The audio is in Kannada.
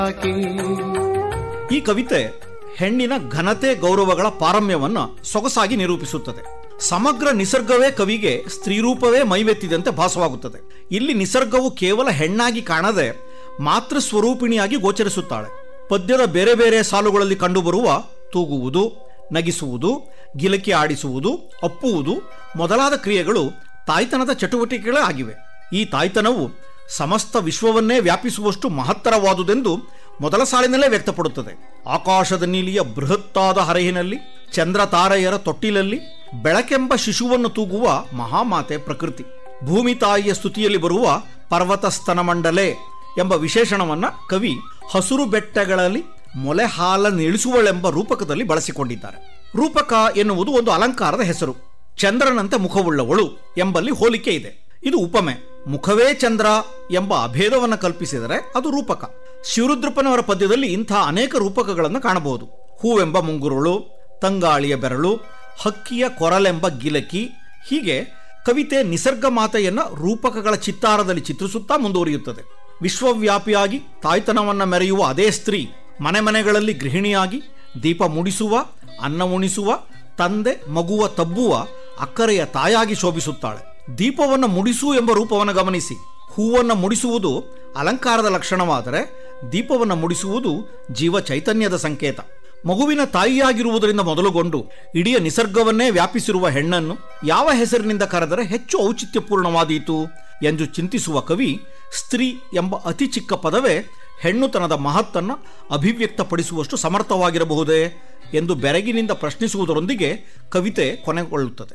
ಈ ಕವಿತೆ ಹೆಣ್ಣಿನ ಘನತೆ ಗೌರವಗಳ ಪಾರಮ್ಯವನ್ನ ಸೊಗಸಾಗಿ ನಿರೂಪಿಸುತ್ತದೆ ಸಮಗ್ರ ನಿಸರ್ಗವೇ ಕವಿಗೆ ಸ್ತ್ರೀರೂಪವೇ ಮೈವೆತ್ತಿದಂತೆ ಭಾಸವಾಗುತ್ತದೆ ಇಲ್ಲಿ ನಿಸರ್ಗವು ಕೇವಲ ಹೆಣ್ಣಾಗಿ ಕಾಣದೆ ಮಾತೃ ಸ್ವರೂಪಿಣಿಯಾಗಿ ಗೋಚರಿಸುತ್ತಾಳೆ ಪದ್ಯದ ಬೇರೆ ಬೇರೆ ಸಾಲುಗಳಲ್ಲಿ ಕಂಡುಬರುವ ತೂಗುವುದು ನಗಿಸುವುದು ಗಿಲಕಿ ಆಡಿಸುವುದು ಅಪ್ಪುವುದು ಮೊದಲಾದ ಕ್ರಿಯೆಗಳು ತಾಯ್ತನದ ಚಟುವಟಿಕೆಗಳೇ ಆಗಿವೆ ಈ ತಾಯ್ತನವು ಸಮಸ್ತ ವಿಶ್ವವನ್ನೇ ವ್ಯಾಪಿಸುವಷ್ಟು ಮಹತ್ತರವಾದುದೆಂದು ಮೊದಲ ಸಾಲಿನಲ್ಲೇ ವ್ಯಕ್ತಪಡುತ್ತದೆ ಆಕಾಶದ ನೀಲಿಯ ಬೃಹತ್ತಾದ ಹರಹಿನಲ್ಲಿ ಚಂದ್ರ ತಾರೆಯರ ತೊಟ್ಟಿಲಲ್ಲಿ ಬೆಳಕೆಂಬ ಶಿಶುವನ್ನು ತೂಗುವ ಮಹಾಮಾತೆ ಪ್ರಕೃತಿ ಭೂಮಿ ತಾಯಿಯ ಸ್ತುತಿಯಲ್ಲಿ ಬರುವ ಪರ್ವತ ಸ್ತನಮಂಡಲೆ ಎಂಬ ವಿಶೇಷಣವನ್ನ ಕವಿ ಹಸುರು ಬೆಟ್ಟಗಳಲ್ಲಿ ಮೊಲೆ ಹಾಲನ್ನಿಳಿಸುವಳೆಂಬ ರೂಪಕದಲ್ಲಿ ಬಳಸಿಕೊಂಡಿದ್ದಾರೆ ರೂಪಕ ಎನ್ನುವುದು ಒಂದು ಅಲಂಕಾರದ ಹೆಸರು ಚಂದ್ರನಂತೆ ಮುಖವುಳ್ಳವಳು ಎಂಬಲ್ಲಿ ಹೋಲಿಕೆ ಇದೆ ಇದು ಉಪಮೆ ಮುಖವೇ ಚಂದ್ರ ಎಂಬ ಅಭೇದವನ್ನು ಕಲ್ಪಿಸಿದರೆ ಅದು ರೂಪಕ ಶಿವರುದ್ರಪ್ಪನವರ ಪದ್ಯದಲ್ಲಿ ಇಂಥ ಅನೇಕ ರೂಪಕಗಳನ್ನು ಕಾಣಬಹುದು ಹೂವೆಂಬ ಮುಂಗುರುಳು ತಂಗಾಳಿಯ ಬೆರಳು ಹಕ್ಕಿಯ ಕೊರಲೆಂಬ ಗಿಲಕಿ ಹೀಗೆ ಕವಿತೆ ನಿಸರ್ಗ ಮಾತೆಯನ್ನ ರೂಪಕಗಳ ಚಿತ್ತಾರದಲ್ಲಿ ಚಿತ್ರಿಸುತ್ತಾ ಮುಂದುವರಿಯುತ್ತದೆ ವಿಶ್ವವ್ಯಾಪಿಯಾಗಿ ತಾಯ್ತನವನ್ನ ಮೆರೆಯುವ ಅದೇ ಸ್ತ್ರೀ ಮನೆ ಮನೆಗಳಲ್ಲಿ ಗೃಹಿಣಿಯಾಗಿ ದೀಪ ಮುಡಿಸುವ ಅನ್ನ ಉಣಿಸುವ ತಂದೆ ಮಗುವ ತಬ್ಬುವ ಅಕ್ಕರೆಯ ತಾಯಾಗಿ ಶೋಭಿಸುತ್ತಾಳೆ ದೀಪವನ್ನು ಮುಡಿಸು ಎಂಬ ರೂಪವನ್ನು ಗಮನಿಸಿ ಹೂವನ್ನು ಮುಡಿಸುವುದು ಅಲಂಕಾರದ ಲಕ್ಷಣವಾದರೆ ದೀಪವನ್ನು ಮುಡಿಸುವುದು ಜೀವ ಚೈತನ್ಯದ ಸಂಕೇತ ಮಗುವಿನ ತಾಯಿಯಾಗಿರುವುದರಿಂದ ಮೊದಲುಗೊಂಡು ಇಡೀ ನಿಸರ್ಗವನ್ನೇ ವ್ಯಾಪಿಸಿರುವ ಹೆಣ್ಣನ್ನು ಯಾವ ಹೆಸರಿನಿಂದ ಕರೆದರೆ ಹೆಚ್ಚು ಔಚಿತ್ಯಪೂರ್ಣವಾದೀತು ಎಂದು ಚಿಂತಿಸುವ ಕವಿ ಸ್ತ್ರೀ ಎಂಬ ಅತಿ ಚಿಕ್ಕ ಪದವೇ ಹೆಣ್ಣುತನದ ಮಹತ್ತನ್ನು ಅಭಿವ್ಯಕ್ತಪಡಿಸುವಷ್ಟು ಸಮರ್ಥವಾಗಿರಬಹುದೇ ಎಂದು ಬೆರಗಿನಿಂದ ಪ್ರಶ್ನಿಸುವುದರೊಂದಿಗೆ ಕವಿತೆ ಕೊನೆಗೊಳ್ಳುತ್ತದೆ